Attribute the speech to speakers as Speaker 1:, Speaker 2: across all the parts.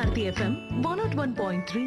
Speaker 1: Bharati FM one nought one point three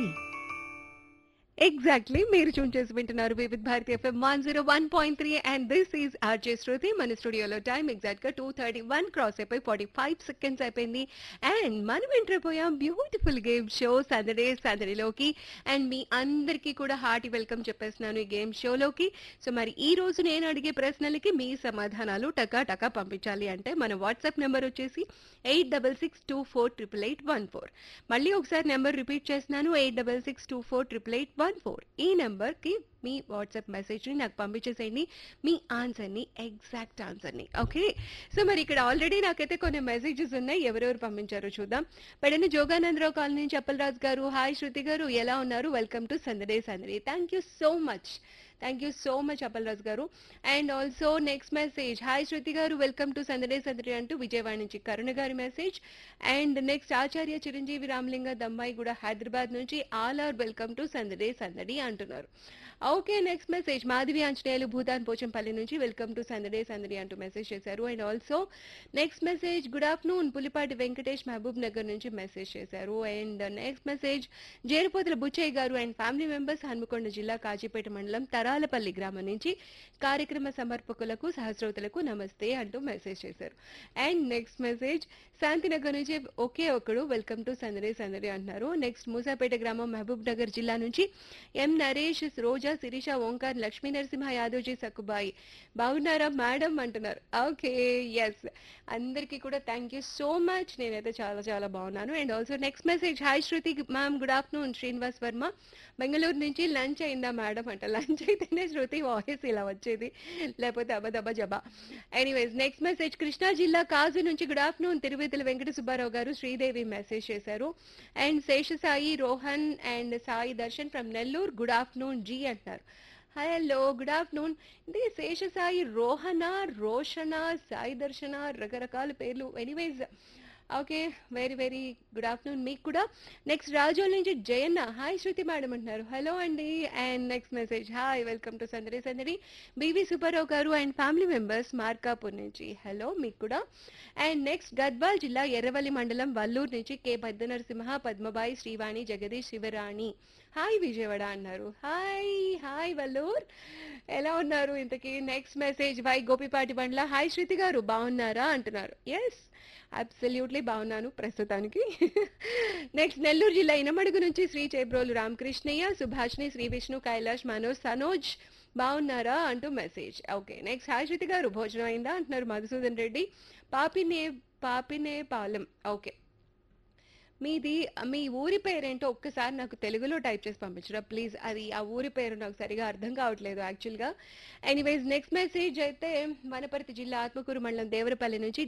Speaker 2: exactly మీరు tune చేసి వింటున్నారు Vividh Bharati FM one zero one point three and this is RJ Shruti మన స్టూడియోలో time exact గా two thirty one cross అయిపోయి forty five seconds అయిపోయింది and మనం enter అయిపోయాం బ్యూటిఫుల్ గేమ్ షో సందడే సందడిలోకి అండ్ మీ అందరికీ కూడా హార్టీ వెల్కమ్ చెప్పేస్తున్నాను ఈ గేమ్ షోలోకి సో మరి ఈ రోజు నేను అడిగే ప్రశ్నలకి మీ సమాధానాలు టకా టకా పంపించాలి అంటే మన వాట్సాప్ నెంబర్ వచ్చేసి eight double six two four triple eight one four మళ్ళీ ఒకసారి నెంబర్ రిపీట్ చేస్తున్నాను eight double six two four triple eight one four ఈ నెంబర్కి మీ వాట్సాప్ మెసేజ్ని నాకు పంపించేసేయండి మీ ఆన్సర్ని ఎగ్జాక్ట్ ఆన్సర్ని ఓకే సో మరి ఇక్కడ ఆల్రెడీ నాకైతే కొన్ని మెసేజెస్ ఉన్నాయి ఎవరెవరు పంపించారో చూద్దాం పెడని జోగానందరావు కాలనీ నుంచి అప్పలరాజు గారు హాయ్ శృతి గారు ఎలా ఉన్నారు welcome to Sandade Sandadi thank you so much thank you so much Appalaraju garu and also next message hi Shruti garu welcome to Sandade Sandadi అంటూ విజయవాడ నుంచి కరుణ గారి message and next Acharya Chiranjeevi Ramalinga దమ్మాయి కూడా హైదరాబాద్ నుంచి all are welcome to Sandade Sandadi అంటున్నారు okay next message Madhavi Anjaneyulu Bhoodan Pochampally నుంచి వెల్కమ్ టు సందడే సందడి అంటూ మెసేజ్ చేశారు and also next message good afternoon Pulipati Venkatesh Mahabubnagar నుంచి మెసేజ్ చేశారు and next message Jerupothula Buchaiah garu and family members Hanamkonda జిల్లా కాజీపేట మండలం తరాలపల్లి గ్రామం నుంచి కార్యక్రమ సమర్పకులకు సహస్రోతులకు నమస్తే అంటూ మెసేజ్ చేశారు అండ్ నెక్స్ట్ మెసేజ్ శాంతినగర్ నుంచి ఒకే ఒకడు వెల్కమ్ టు సందడి సందడి అంటున్నారు నెక్స్ట్ మూసాపేట గ్రామం మహబూబ్ నగర్ జిల్లా నుంచి ఎం నరేష్ రోజా శిరీష ఓంకార్ లక్ష్మీ నరసింహ యాదవ్జీ సక్కుబాయి బాగున్నారా మేడం అంటున్నారు ఓకే ఎస్ అందరికీ కూడా థ్యాంక్ యూ సో మచ్ నేనైతే చాలా చాలా బాగున్నాను and also next message hi Shruti ma'am good afternoon Srinivas Varma Bengaluru నుంచి లంచ్ అయిందా మేడం అంట లంచ్ అయితేనే శృతి వాయిస్ ఇలా వచ్చేది లేకపోతే అబదబ జబా ఎనీవేస్ నెక్స్ట్ మెసేజ్ కృష్ణా జిల్లా కాజు నుంచి good afternoon Tiruvetula Venkata Subbarao garu Sridevi message చేశారు and Seshasai Rohan and Sai Darshan from Nellore good afternoon ji అంటున్నారు హలో గుడ్ ఆఫ్టర్నూన్ ఇది శేషసాయి రోహన రోషన సాయి దర్శన రకరకాల పేర్లు anyways okay very very good afternoon మీకు కూడా నెక్స్ట్ రాజోల్ నుంచి జయన్న హాయ్ శృతి మేడం అంటున్నారు హలో అండి and next message hi welcome to సందడి సందడి బీవీ సుబ్బారావు గారు అండ్ ఫ్యామిలీ మెంబర్స్ మార్కాపూర్ నుంచి హలో మీకు కూడా అండ్ నెక్స్ట్ గద్వాల్ జిల్లా ఎర్రవల్లి మండలం వల్లూరు నుంచి కే పెద్ద నరసింహ పద్మబాయి శ్రీవాణి జగదీష్ శివరాణి హాయ్ విజయవాడ అన్నారు హాయ్ హాయ్ వల్లూర్ ఎలా ఉన్నారు ఇంతకీ next message Y Gopipati Bandla hi Shruti garu బాగున్నారా అంటున్నారు ఎస్ అబ్సల్యూట్లీ బాగున్నాను ప్రస్తుతానికి నెక్స్ట్ నెల్లూరు జిల్లా ఇనమడుగు నుంచి శ్రీ చేబ్రోలు రామకృష్ణయ్య సుభాష్ని శ్రీ విష్ణు కైలాష్ మనోజ్ సనోజ్ బాగున్నారా అంటూ message okay next hi Shruti garu భోజనం అయిందా అంటున్నారు మధుసూదన్ రెడ్డి పాపినే పాపినే పాలెం ఓకే మీది మీ ఊరి పేరేంటో ఒక్కసారి నాకు తెలుగులో టైప్ చేసి పంపించరా ప్లీజ్ అది ఆ ఊరి పేరు నాకు సరిగా అర్థం కావట్లేదు యాక్చువల్గా ఎనీవేస్ నెక్స్ట్ మెసేజ్ అయితే వనపర్తి జిల్లా ఆత్మకూరు మండలం దేవరపల్లి నుంచి